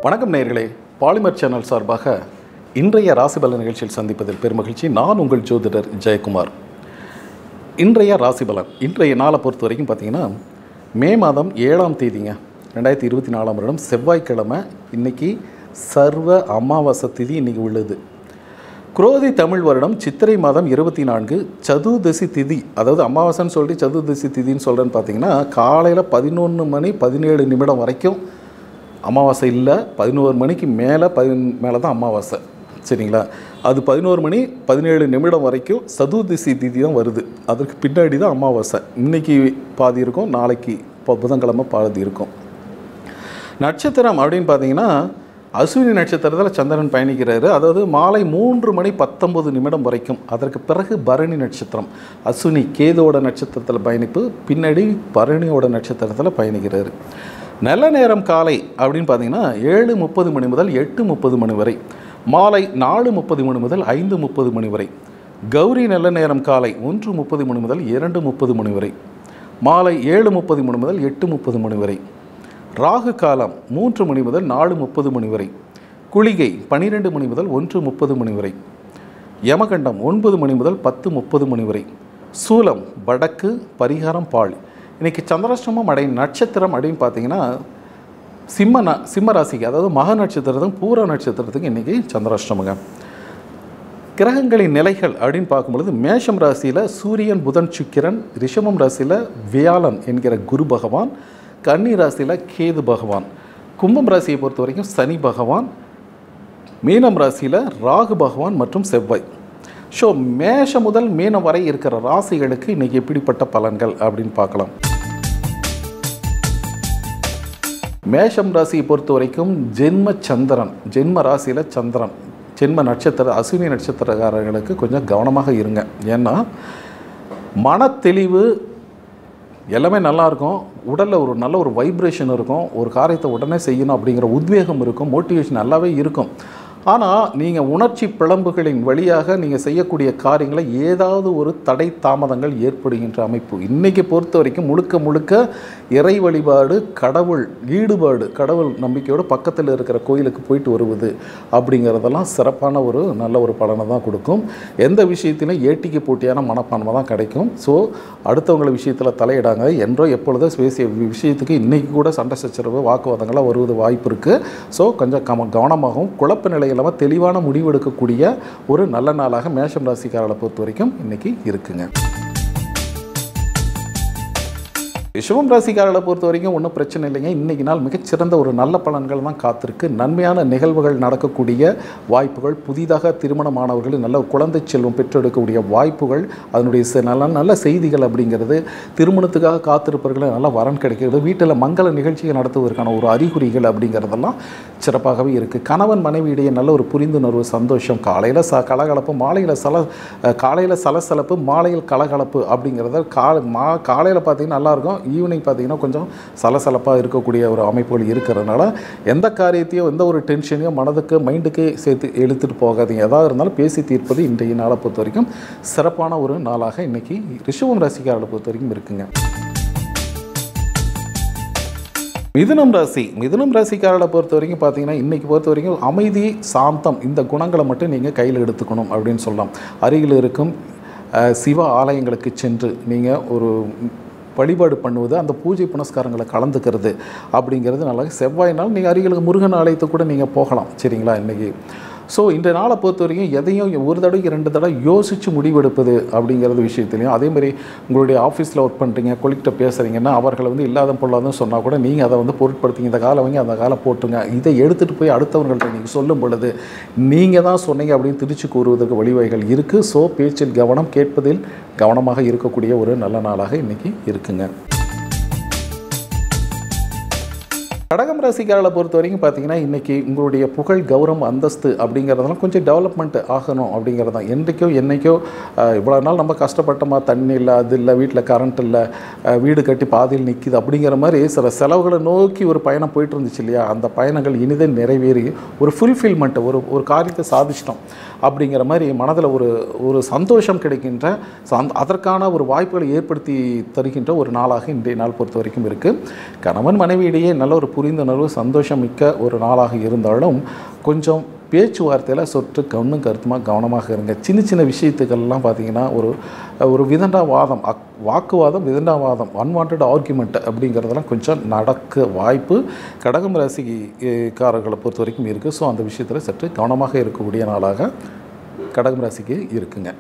வணக்கம் நேயர்களே polymer channel சார்பாக இன்றைய ராசிபல நிகழ்ச்சியில் சந்திப்பதில் பெருமகிழ்ச்சி நான் உங்கள் ஜோதிடர் ஜெயக்குமார் இன்றைய ராசிபலன் இன்றைய நாளை பொறுத்த வரைக்கும் பார்த்தீங்கன்னா மே மாதம் ஏழாம் தேதிங்க ரெண்டாயிரத்தி இருபத்தி நாலாம் வருடம் செவ்வாய்க்கிழமை இன்னைக்கு சர்வ அமாவாசை திதி இன்னைக்கு உள்ளது குரோதி தமிழ் வருடம் சித்திரை மாதம் இருபத்தி நான்கு சதுர்தசி திதி அதாவது அமாவாசைன்னு சொல்லிட்டு சதுர்தசி திதின்னு சொல்கிறேன்னு பார்த்தீங்கன்னா காலையில் பதினொன்று மணி பதினேழு நிமிடம் வரைக்கும் அமாவாசை இல்லை பதினோரு மணிக்கு மேலே பதின் மேலே தான் அமாவாசை சரிங்களா அது பதினோரு மணி பதினேழு நிமிடம் வரைக்கும் சதுர்தசி திதி தான் வருது அதற்கு பின்னாடி தான் அமாவாசை இன்னைக்கு பாதி இருக்கும் நாளைக்கு இப்போ புதன்கிழமை பாதி இருக்கும் நட்சத்திரம் அப்படின்னு பார்த்தீங்கன்னா அஸ்வினி நட்சத்திரத்தில் சந்திரன் பயணிக்கிறாரு அதாவது மாலை மூன்று மணி பத்தொன்பது நிமிடம் வரைக்கும் அதற்கு பிறகு பரணி நட்சத்திரம் அஸ்வினி கேதுவோட நட்சத்திரத்தில் பயணிப்பு பின்னாடி பரணியோட நட்சத்திரத்தில் பயணிக்கிறாரு நல்ல நேரம் காலை அப்படின்னு பார்த்தீங்கன்னா ஏழு முப்பது மணி முதல் எட்டு முப்பது மணி வரை மாலை நாலு முப்பது மணி முதல் ஐந்து முப்பது மணி வரை கௌரி நல்ல நேரம் காலை ஒன்று முப்பது மணி முதல் இரண்டு முப்பது மணி வரை மாலை ஏழு முப்பது மணி முதல் எட்டு முப்பது மணி வரை ராகு காலம் மூன்று மணி முதல் நாலு முப்பது மணி வரை குளிகை பனிரெண்டு மணி முதல் ஒன்று முப்பது மணி வரை யமகண்டம் ஒன்பது மணி முதல் பத்து முப்பது மணி வரை சூலம் வடக்கு பரிகாரம் பால் இன்னைக்கு சந்திராஷ்டமம் அடையும் நட்சத்திரம் அப்படின்னு பார்த்தீங்கன்னா சிம்ம ந சிம்ம ராசிக்கு அதாவது மக நட்சத்திரத்துக்கும் பூர நட்சத்திரத்துக்கு இன்றைக்கி சந்திராஷ்டமங்க கிரகங்களின் நிலைகள் அப்படின்னு பார்க்கும்பொழுது மேஷம் ராசியில் சூரியன் புதன் சுக்கிரன் ரிஷபம் ராசியில் வியாழன் என்கிற குரு பகவான் கன்னி ராசியில் கேது பகவான் கும்பம் ராசியை பொறுத்த வரைக்கும் சனி பகவான் மீனம் ராசியில் ராகு பகவான் மற்றும் செவ்வாய் ஸோ மேஷம் முதல் மீனம் வரை இருக்கிற ராசிகளுக்கு இன்றைக்கி எப்படிப்பட்ட பலன்கள் அப்படின்னு பார்க்கலாம் மேஷம் ராசியை பொறுத்த வரைக்கும் ஜென்ம சந்திரன் ஜென்ம ராசியில் சந்திரன் ஜென்ம நட்சத்திர அஸ்வினி நட்சத்திரக்காரர்களுக்கு கொஞ்சம் கவனமாக இருங்க ஏன்னா மனத்தெளிவு எல்லாமே நல்லா இருக்கும் உடலில் ஒரு நல்ல ஒரு வைப்ரேஷன் இருக்கும் ஒரு காரியத்தை உடனே செய்யணும் அப்படிங்கிற உத்வேகம் இருக்கும் மோட்டிவேஷன் நல்லாவே இருக்கும் ஆனால் நீங்கள் உணர்ச்சி பிளம்புகளின் வழியாக நீங்கள் செய்யக்கூடிய காரியங்களை ஏதாவது ஒரு தடை தாமதங்கள் ஏற்படுகின்ற அமைப்பு இன்றைக்கி பொறுத்த வரைக்கும் முழுக்க முழுக்க இறை வழிபாடு கடவுள் ஈடுபாடு கடவுள் நம்பிக்கையோட பக்கத்தில் இருக்கிற கோயிலுக்கு போயிட்டு வருவது அப்படிங்கிறதெல்லாம் சிறப்பான ஒரு நல்ல ஒரு பலனை தான் கொடுக்கும் எந்த விஷயத்திலும் ஏட்டிக்கு போட்டியான மனப்பான்மை தான் கிடைக்கும் ஸோ அடுத்தவங்கள விஷயத்தில் தலையிடாங்க என்றோ எப்பொழுதோ பேசிய விஷயத்துக்கு இன்றைக்கி கூட சண்டை சச்சரவு வாக்குவாதங்களாக வருவது வாய்ப்பு இருக்குது ஸோ கொஞ்சம் கம கவனமாகவும் குழப்ப நிலை இல்லாமல் தெளிவான முடிவெடுக்கக்கூடிய ஒரு நல்ல நாளாக மேஷம் ராசிக்காரர்களை பொறுத்த வரைக்கும் இன்றைக்கி இருக்குங்க ரிஷபம் ராசிக்காரர்களை பொறுத்த வரைக்கும் ஒன்றும் பிரச்சனை இல்லைங்க இன்றைக்கி நாள் மிகச்சிறந்த ஒரு நல்ல பலன்கள் தான் காத்திருக்கு நன்மையான நிகழ்வுகள் நடக்கக்கூடிய வாய்ப்புகள் புதிதாக திருமணமானவர்கள் நல்ல ஒரு குழந்தை செல்வம் பெற்றெடுக்கக்கூடிய வாய்ப்புகள் அதனுடைய செ- நல்ல நல்ல செய்திகள் அப்படிங்கிறது திருமணத்துக்காக காத்திருப்பவர்கள் நல்ல வரன் கிடைக்கிறது வீட்டில் மங்கள நிகழ்ச்சிகள் நடத்துவதற்கான ஒரு அறிகுறிகள் அப்படிங்கிறதெல்லாம் சிறப்பாகவே இருக்குது கணவன் மனைவியிடையே நல்ல ஒரு புரிந்துணர்வு சந்தோஷம் காலையில் ச கலகலப்பு மாலையில் சல காலையில் சலசலப்பு மாலையில் கலகலப்பு அப்படிங்கிறத காலை மா காலையில் பார்த்தீங்கன்னா நல்லாயிருக்கும் ஈவினிங் பார்த்தீங்கன்னா கொஞ்சம் சலசலப்பாக இருக்கக்கூடிய ஒரு அமைப்புகள் இருக்கிறதுனால எந்த காரியத்தையும் எந்த ஒரு டென்ஷனையும் மனதுக்கு மைண்டுக்கு சேர்த்து இழுத்துட்டு போகாதீங்க எதாக இருந்தாலும் பேசி தீர்ப்பது இன்றைய நாளை பொறுத்த வரைக்கும் சிறப்பான ஒரு நாளாக இன்றைக்கி ரிஷபம் ராசிக்காரர்களை பொறுத்த வரைக்கும் இருக்குங்க மிதுனம் ராசி மிதுனம் ராசிக்காரர்களை பொறுத்த வரைக்கும் பார்த்தீங்கன்னா இன்றைக்கி பொறுத்த வரைக்கும் அமைதி சாந்தம் இந்த குணங்களை மட்டும் நீங்கள் கையில் எடுத்துக்கணும் அப்படின்னு சொல்லலாம் அருகில் இருக்கும் அஹ், சிவ ஆலயங்களுக்கு சென்று நீங்கள் ஒரு வழிபாடு பண்ணுவது அந்த பூஜை புனஸ்காரங்களை கலந்துக்கிறது அப்படிங்கிறது நல்லா செவ்வாய் நாள் நீங்கள் அருகில் முருகன் ஆலயத்துக்கு கூட நீங்கள் போகலாம் சரிங்களா இன்றைக்கி ஸோ இந்த நாளை பொறுத்த வரைக்கும் எதையும் ஒரு தடவைக்கு ரெண்டு தடவை யோசித்து முடிவெடுப்பது அப்படிங்கிறது விஷயத்துலையும் அதே மாதிரி உங்களுடைய ஆஃபீஸில் ஒர்க் பண்ணுறீங்க கொலிக்கிட்ட பேசுகிறீங்கன்னா அவர்களை வந்து இல்லாத பொருளாதுன்னு சொன்னால் கூட நீங்கள் அதை வந்து பொருட்படுத்திங்க இந்த காலை வாங்கி அந்த காலை போட்டுங்க இதை எடுத்துகிட்டு போய் அடுத்தவங்கள்ட்ட நீங்கள் சொல்லும் பொழுது நீங்கள் தான் சொன்னீங்க அப்படின்னு திருச்சி கூறுவதற்கு வழிவகைகள் இருக்குது ஸோ பேச்சில் கவனம் கேட்பதில் கவனமாக இருக்கக்கூடிய ஒரு நல்ல நாளாக இன்றைக்கி இருக்குங்க கடகம் ராசிக்காரர்களை பொறுத்த வரைக்கும் பார்த்தீங்கன்னா இன்றைக்கி உங்களுடைய புகழ் கௌரவம் அந்தஸ்து அப்படிங்கிறதெல்லாம் கொஞ்சம் டெவலப்மெண்ட் ஆகணும் அப்படிங்கிறது தான் என்றைக்கோ என்னைக்கோ அஹ், இவ்வளோ நாள் நம்ம கஷ்டப்பட்டோமா தண்ணி இல்லை அது இல்லை வீட்டில் கரண்ட் இல்லை அஹ், வீடு கட்டி பாதியில் நிற்கிது அப்படிங்கிற மாதிரி சில செலவுகளை நோக்கி ஒரு பயணம் போயிட்டு இருந்துச்சு இல்லையா அந்த பயணங்கள் இனிதே நிறைவேறி ஒரு ஃபுல்ஃபில்மெண்ட் ஒரு ஒரு காரியத்தை சாதிச்சிட்டோம் அப்படிங்கிற மாதிரி மனதில் ஒரு ஒரு சந்தோஷம் கிடைக்கின்ற சந் அதற்கான ஒரு வாய்ப்புகளை ஏற்படுத்தி தருகின்ற ஒரு நாளாக இன்றைய நாள் பொறுத்த வரைக்கும் இருக்குது கணவன் மனைவியிடையே நல்ல ஒரு புரிந்துணர்வு உணர்வு சந்தோஷம் மிக்க ஒரு நாளாக இருந்தாலும் கொஞ்சம் பேச்சுவார்த்தையில் சொற்று கண்ணும் கருத்துமாக கவனமாக இருங்க சின்ன சின்ன விஷயத்துக்கெல்லாம் பார்த்தீங்கன்னா ஒரு ஒரு விதண்டாவாதம் அக் வாக்குவாதம் விதண்டாவாதம் அன்வான்ட் ஆர்குமெண்ட் அப்படிங்கிறதெல்லாம் கொஞ்சம் நடக்க வாய்ப்பு கடகம் ராசிக்காரர்களை பொறுத்த வரைக்கும் இருக்குது ஸோ அந்த விஷயத்தில் சற்று கவனமாக இருக்கக்கூடிய நாளாக கடகம் ராசிக்கு இருக்குங்க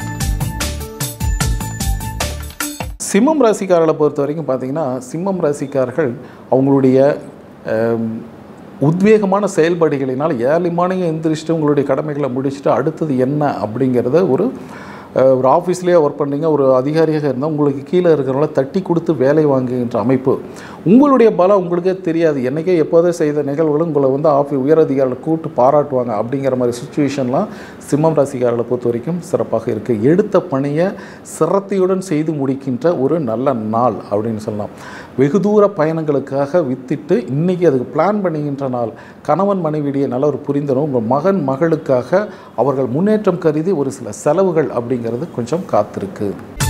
சிம்மம் ராசிக்காரர்களை பொறுத்த வரைக்கும் பார்த்தீங்கன்னா சிம்மம் ராசிக்காரர்கள் அவங்களுடைய ஆம், உத்வேகமான செயல்பாடுகளினால் ஏர்லி மார்னிங் எந்திரிச்சிட்டு உங்களுடைய கடமைகளை முடிச்சுட்டு அடுத்தது என்ன அப்படிங்கிறத ஒரு அஹ், ஒரு ஆஃபீஸ்லேயே ஒர்க் பண்ணீங்க ஒரு அதிகாரியாக இருந்தால் உங்களுக்கு கீழே இருக்கிறவங்கள தட்டி கொடுத்து வேலை வாங்குகின்ற அமைப்பு உங்களுடைய பலம் உங்களுக்கே தெரியாது என்றைக்கே எப்போதே செய்த நிகழ்வுகளும் உங்களை வந்து ஆஃபி உயரதிகாரிகளை கூப்பிட்டு பாராட்டுவாங்க அப்படிங்கிற மாதிரி சுச்சுவேஷன்லாம் சிம்மம் ராசிக்காரர்களை பொறுத்த வரைக்கும் சிறப்பாக இருக்குது எடுத்த பணியை சிரத்தையுடன் செய்து முடிக்கின்ற ஒரு நல்ல நாள் அப்படின்னு சொல்லலாம் வெகு தூர பயணங்களுக்காக வித்திட்டு இன்றைக்கி அதுக்கு பிளான் பண்ணுகின்ற நாள் கணவன் மனைவியிடையே நல்ல ஒரு புரிந்துணர்வு உங்கள் மகன் மகளுக்காக அவர்கள் முன்னேற்றம் கருதி ஒரு சில செலவுகள் அப்படிங்கிறது கொஞ்சம் காத்திருக்கு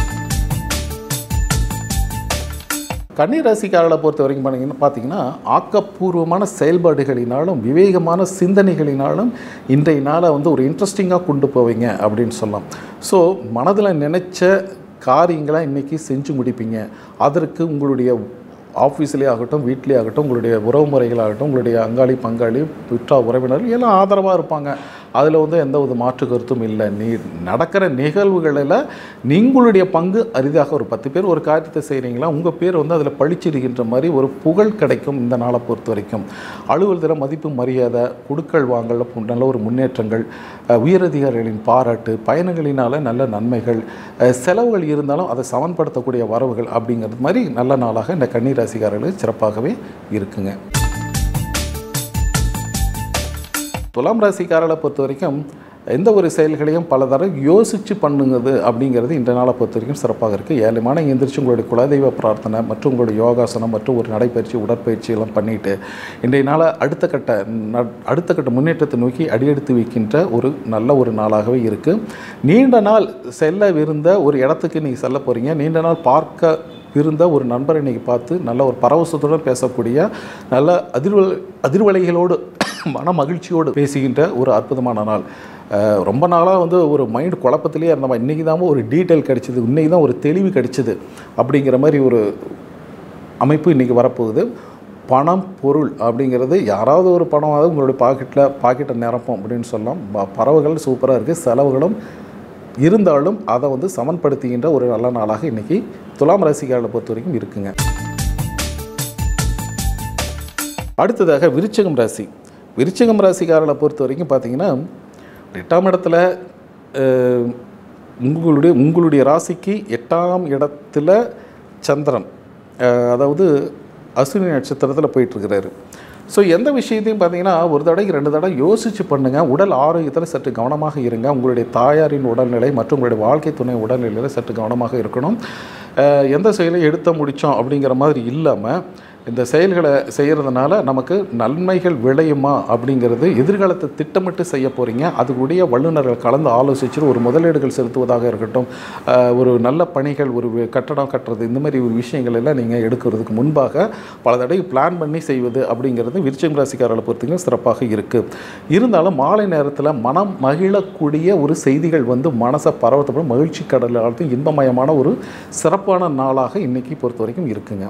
கன்னி ராசிக்காரர்களை பொறுத்த வரைக்கும் பார்த்தீங்கன்னா பார்த்தீங்கன்னா ஆக்கப்பூர்வமான செயல்பாடுகளினாலும் விவேகமான சிந்தனைகளினாலும் இன்றைய நாளை வந்து ஒரு இன்ட்ரெஸ்டிங்காக கொண்டு போவீங்க அப்படின்னு சொல்லலாம் ஸோ மனதில் நினைச்ச காரியங்களை இன்றைக்கி செஞ்சு முடிப்பீங்க அதற்கு உங்களுடைய ஆஃபீஸ்லேயே ஆகட்டும் வீட்லேயே ஆகட்டும் உங்களுடைய உறவு முறைகளாகட்டும் உங்களுடைய அங்காளி பங்காளி விற்றா உறவினர்கள் எல்லாம் ஆதரவாக இருப்பாங்க அதில் வந்து எந்த ஒரு மாற்று கருத்தும் இல்லை நீ நடக்கிற நிகழ்வுகளில் நீங்களுடைய பங்கு அரிதாக ஒரு பத்து பேர் ஒரு காரியத்தை செய்கிறீங்களா உங்கள் பேர் வந்து அதில் பழிச்சிடுகின்ற மாதிரி ஒரு புகழ் கிடைக்கும் இந்த நாளை பொறுத்த வரைக்கும் அலுவலகத்தில் மதிப்பு மரியாதை குடுக்கல் வாங்கல நல்ல ஒரு முன்னேற்றங்கள் அஹ், உயரதிகாரிகளின் பாராட்டு பயணங்களினால நல்ல நன்மைகள் அஹ், செலவுகள் இருந்தாலும் அதை சமன்படுத்தக்கூடிய வரவுகள் அப்படிங்கிறது மாதிரி நல்ல நாளாக இந்த கன்னி ராசிக்காரர்களுக்கு சிறப்பாகவே இருக்குங்க துலாம் ராசிக்காரர்களை பொறுத்த வரைக்கும் எந்த ஒரு செயல்களையும் பல தடவை யோசித்து பண்ணுங்கிறது அப்படிங்கிறது இந்த நாளை பொறுத்த வரைக்கும் சிறப்பாக இருக்குது ஏழுமான எந்திரிச்சு உங்களுடைய குலதெய்வ பிரார்த்தனை மற்றும் உங்களுடைய யோகாசனம் மற்றும் ஒரு நடைப்பயிற்சி உடற்பயிற்சி எல்லாம் பண்ணிட்டு இன்றைய நாளை அடுத்த கட்ட ந- அடுத்த கட்ட முன்னேற்றத்தை நோக்கி அடியெடுத்து வைக்கின்ற ஒரு நல்ல ஒரு நாளாகவே இருக்குது நீண்ட நாள் செல்லவிருந்த ஒரு இடத்துக்கு நீங்கள் செல்ல போகிறீங்க நீண்ட நாள் பார்க்க இருந்த ஒரு நண்பரை இன்னைக்கு பார்த்து நல்ல ஒரு பரவசத்துடன் பேசக்கூடிய நல்ல அதிர்வ அதிர்வலைகளோடு மன மகிழ்ச்சியோடு பேசுகின்ற ஒரு அற்புதமான நாள் அஹ் ரொம்ப நாளாக வந்து ஒரு மைண்ட் குழப்பத்திலேயே இருந்தவன் இன்றைக்கி தான் ஒரு டீட்டெயில் கிடைச்சிது இன்றைக்கி தான் ஒரு தெளிவு கிடைச்சிது அப்படிங்கிற மாதிரி ஒரு அமைப்பு இன்றைக்கி வரப்போகுது பணம் பொருள் அப்படிங்கிறது யாராவது ஒரு பணமாவது உங்களுடைய பாக்கெட்டில் பாக்கெட்டை நிரப்போம் அப்படின்னு சொல்லலாம் ப- பறவைகள் சூப்பராக இருக்குது செலவுகளும் இருந்தாலும் அதை வந்து சமன்படுத்துகின்ற ஒரு நல்ல நாளாக இன்றைக்கி துலாம் ராசிக்காரர்களை பொறுத்த வரைக்கும் இருக்குங்க அடுத்ததாக விருச்சகம் ராசி விருச்சகம் ராசிக்காரர்களை பொறுத்த வரைக்கும் பார்த்தீங்கன்னா எட்டாம் இடத்துல அஹ், உங்களுடைய உங்களுடைய ராசிக்கு எட்டாம் இடத்துல சந்திரன் அஹ், அதாவது அஸ்வினி நட்சத்திரத்தில் போயிட்டுருக்கிறாரு ஸோ எந்த விஷயத்தையும் பார்த்தீங்கன்னா ஒரு தடவைக்கு ரெண்டு தடவை யோசித்து பண்ணுங்கள் உடல் ஆரோக்கியத்தில் சற்று கவனமாக இருங்க உங்களுடைய தாயாரின் உடல்நிலை மற்றும் உங்களுடைய வாழ்க்கை துணை உடல்நிலையில் சற்று கவனமாக இருக்கணும் அஹ், எந்த செயலையும் எடுத்த முடித்தோம் அப்படிங்கிற மாதிரி இல்லாமல் இந்த செயல்களை செய்கிறதுனால நமக்கு நன்மைகள் விளையுமா அப்படிங்கிறது எதிர்காலத்தை திட்டமிட்டு செய்ய போகிறீங்க அதுக்குடைய வல்லுநர்கள் கலந்து ஆலோசிச்சு ஒரு முதலீடுகள் செலுத்துவதாக இருக்கட்டும் அஹ், ஒரு நல்ல பணிகள் ஒரு வி- கட்டடம் கட்டுறது இந்த மாதிரி ஒரு விஷயங்கள் எல்லாம் நீங்கள் எடுக்கிறதுக்கு முன்பாக பல தடவை பிளான் பண்ணி செய்வது அப்படிங்கிறது விருச்சிகம் ராசிக்காரர்களை பொறுத்தவரைக்கும் சிறப்பாக இருக்குது இருந்தாலும் மாலை நேரத்தில் மனம் மகிழக்கூடிய ஒரு செய்திகள் வந்து மனசை பரவத்தப்படும் மகிழ்ச்சி கடல் ஆழ்த்தும் இன்பமயமான ஒரு சிறப்பான நாளாக இன்னைக்கு பொறுத்த வரைக்கும் இருக்குங்க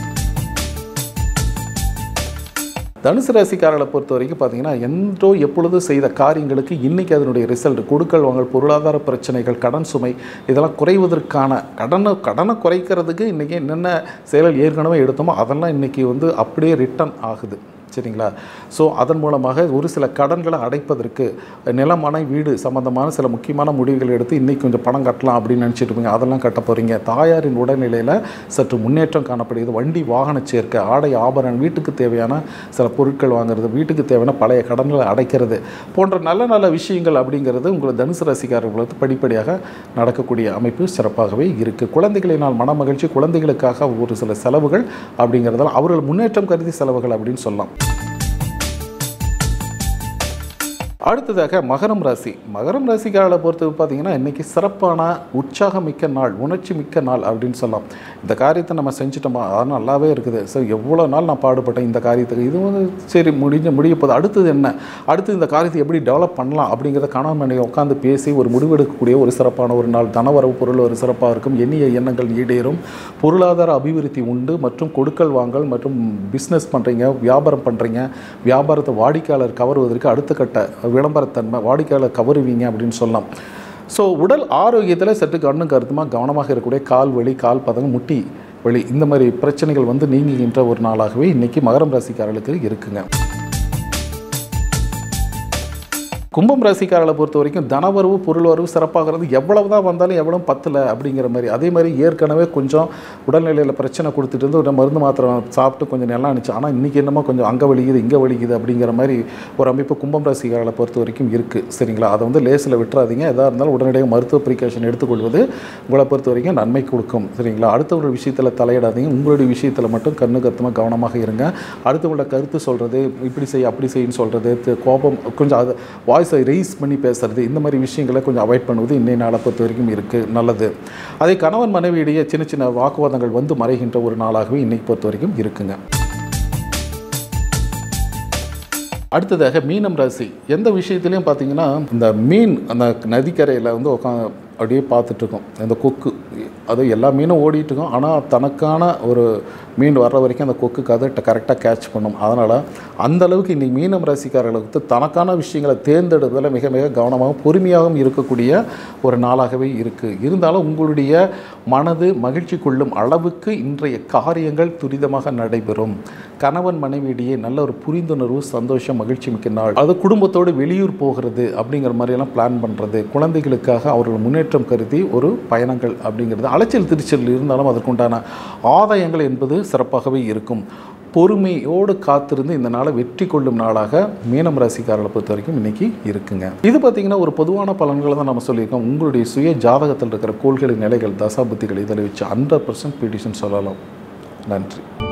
தனுசு ராசிக்காரர்களை பொறுத்த வரைக்கும் பார்த்தீங்கன்னா என்றோ எப்பொழுதும் செய்த காரியங்களுக்கு இன்றைக்கி அதனுடைய ரிசல்ட் கொடுக்கல் வாங்கல் பொருளாதார பிரச்சனைகள் கடன் சுமை இதெல்லாம் குறைவதற்கான கடனை கடனை குறைக்கிறதுக்கு இன்றைக்கி என்னென்ன செயல்கள் ஏற்கனவே எடுத்தோமோ அதெல்லாம் இன்றைக்கி வந்து அப்படியே ரிட்டர்ன் ஆகுது சரிங்களா ஸோ அதன் மூலமாக ஒரு சில கடன்களை அடைப்பதற்கு நிலம் மனை வீடு சம்மந்தமான சில முக்கியமான முடிவுகள் எடுத்து இன்றைக்கி கொஞ்சம் பணம் கட்டலாம் அப்படின்னு நினச்சிட்டு இருப்பீங்க அதெல்லாம் கட்ட போகிறீங்க தாயாரின் உடல்நிலையில் சற்று முன்னேற்றம் காணப்படுகிறது வண்டி வாகன சேர்க்கை ஆடை ஆபரணம் வீட்டுக்கு தேவையான சில பொருட்கள் வாங்குறது வீட்டுக்கு தேவையான பழைய கடன்களை அடைக்கிறது போன்ற நல்ல நல்ல விஷயங்கள் அப்படிங்கிறது உங்களை தனுசு ராசிக்காரர்களுக்கு படிப்படியாக நடக்கக்கூடிய அமைப்பு சிறப்பாகவே இருக்குது குழந்தைகளினால் மன மகிழ்ச்சி குழந்தைகளுக்காக ஒரு சில செலவுகள் அப்படிங்கிறதால அவர்கள் முன்னேற்றம் கருதி செலவுகள் அப்படின்னு சொல்லலாம் அடுத்ததாக மகரம் ராசி மகரம் ராசிக்காரர்களை பொறுத்து பார்த்தீங்கன்னா இன்றைக்கி சிறப்பான உற்சாகமிக்க நாள் உணர்ச்சி மிக்க நாள் அப்படின்னு சொல்லலாம் இந்த காரியத்தை நம்ம செஞ்சுட்டோமா அது நல்லாவே இருக்குது ஸோ எவ்வளோ நாள் நான் பாடுபட்டேன் இந்த காரியத்துக்கு இது வந்து சரி முடிஞ்ச முடிய போகுது அடுத்தது என்ன அடுத்து இந்த காரியத்தை எப்படி டெவலப் பண்ணலாம் அப்படிங்கிறத கணவன் மனைவி உட்காந்து பேசி ஒரு முடிவெடுக்கக்கூடிய ஒரு சிறப்பான ஒரு நாள் தனவரவு பொருள் ஒரு சிறப்பாக இருக்கும் எண்ணிய எண்ணங்கள் ஈடேறும் பொருளாதார அபிவிருத்தி உண்டு மற்றும் கொடுக்கல் வாங்கல் மற்றும் பிஸ்னஸ் பண்ணுறீங்க வியாபாரம் பண்ணுறீங்க வியாபாரத்தை வாடிக்கையாளர் கவருவதற்கு அடுத்த கட்ட விளம்பரத்தன்மை வாடிக்கையாளர் கவருவீங்க அப்படின்னு சொல்லலாம் ஸோ உடல் ஆரோக்கியத்தில் சற்று கண்ணும் கருத்துமாக கவனமாக இருக்கக்கூடிய கால் வலி கால் பதங்க முட்டி வலி இந்த மாதிரி பிரச்சனைகள் வந்து நீங்குகின்ற ஒரு நாளாகவே இன்றைக்கி மகரம் ராசிக்காரர்களுக்கு இருக்குங்க கும்பம் ராசிக்காரர்களை பொறுத்த வரைக்கும் தனவரவு பொருள் வரவு சிறப்பாகிறது எவ்வளவு தான் வந்தாலும் எவ்வளவு பத்தலை அப்படிங்கிற மாதிரி அதே மாதிரி ஏற்கனவே கொஞ்சம் உடல்நிலையில் பிரச்சனை கொடுத்துட்டு இருந்து ஒரு மருந்து மாத்திரை சாப்பிட்டு கொஞ்சம் நல்லா இருந்துச்சு ஆனால் இன்றைக்கி என்னமோ கொஞ்சம் அங்கே வலிக்குது இங்கே வலிக்குது அப்படிங்கிற மாதிரி ஒரு அமைப்பு கும்பம் ராசிக்காரர்களை பொறுத்த வரைக்கும் இருக்குது சரிங்களா அதை வந்து லேசில் விட்டுறாதீங்க எதாக இருந்தாலும் உடனடியாக மருத்துவ ப்ரிகாஷன் எடுத்துக்கொள்வது உங்களை பொறுத்த வரைக்கும் நன்மை கொடுக்கும் சரிங்களா அடுத்தவங்க விஷயத்தில் தலையிடாதீங்க உங்களுடைய விஷயத்தில் மட்டும் கண்ணு கருத்துமாக கவனமாக இருங்க அடுத்தவங்களோட கருத்து சொல்கிறது இப்படி செய் அப்படி செய்யுன்னு சொல்கிறது கோபம் கொஞ்சம் அது வாய்ஸை ரைஸ் பண்ணி பேசுறது இந்த மாதிரி விஷயங்களை கொஞ்சம் அவாய்ட் பண்ணுவது இன்னைய நாளை பொறுத்த வரைக்கும் இருக்குது நல்லது அதே கணவன் மனைவியிடையே சின்ன சின்ன வாக்குவாதங்கள் வந்து மறைகின்ற ஒரு நாளாகவே இன்னைக்கு பொறுத்த வரைக்கும் இருக்குங்க அடுத்ததாக மீனம் ராசி எந்த விஷயத்துலையும் பார்த்தீங்கன்னா இந்த மீன் அந்த நதிக்கரையில் வந்து உட்காந்து அப்படியே பார்த்துட்ருக்கோம் அந்த கொக்கு அது எல்லா மீனும் ஓடிட்டு இருக்கும் ஆனால் தனக்கான ஒரு மீன் வர்ற வரைக்கும் அந்த கொக்குக்கு அதை கரெக்டாக கேட்ச் பண்ணும் அதனால் அந்த அளவுக்கு இன்றைக்கி மீனம் ராசிக்காரர்களுக்கு தனக்கான விஷயங்களை தேர்ந்தெடுப்பதில் மிக மிக கவனமாகவும் பொறுமையாகவும் இருக்கக்கூடிய ஒரு நாளாகவே இருக்குது இருந்தாலும் உங்களுடைய மனது மகிழ்ச்சி கொள்ளும் அளவுக்கு இன்றைய காரியங்கள் துரிதமாக நடைபெறும் கணவன் மனைவியிடையே நல்ல ஒரு புரிந்துணர்வு சந்தோஷம் மகிழ்ச்சி மிக்க நாள் அது குடும்பத்தோடு வெளியூர் போகிறது அப்படிங்கிற மாதிரியெல்லாம் பிளான் பண்ணுறது குழந்தைகளுக்காக அவர்கள் முன்னேற்றம் கருதி ஒரு பயணங்கள் அப்படிங்கிறது அலைச்சல் திருச்சல் இருந்தாலும் அதற்குண்டான ஆதாயங்கள் என்பது சிறப்பாகவே இருக்கும் பொறுமையோடு காத்திருந்து இந்த நாளை வெற்றி கொள்ளும் நாளாக மீனம் ராசிக்காரர்களை பொறுத்த வரைக்கும் இன்னைக்கு இருக்குங்க இது பார்த்தீங்கன்னா ஒரு பொதுவான பலன்களை தான் நம்ம சொல்லியிருக்கோம் உங்களுடைய சுய ஜாதகத்தில் இருக்கிற கோள்களின் நிலைகள் தசாபுத்திகள் இதில் வச்சு ஹண்ட்ரட் பர்சன்ட் ப்ரிடிஷன் சொல்லலாம் நன்றி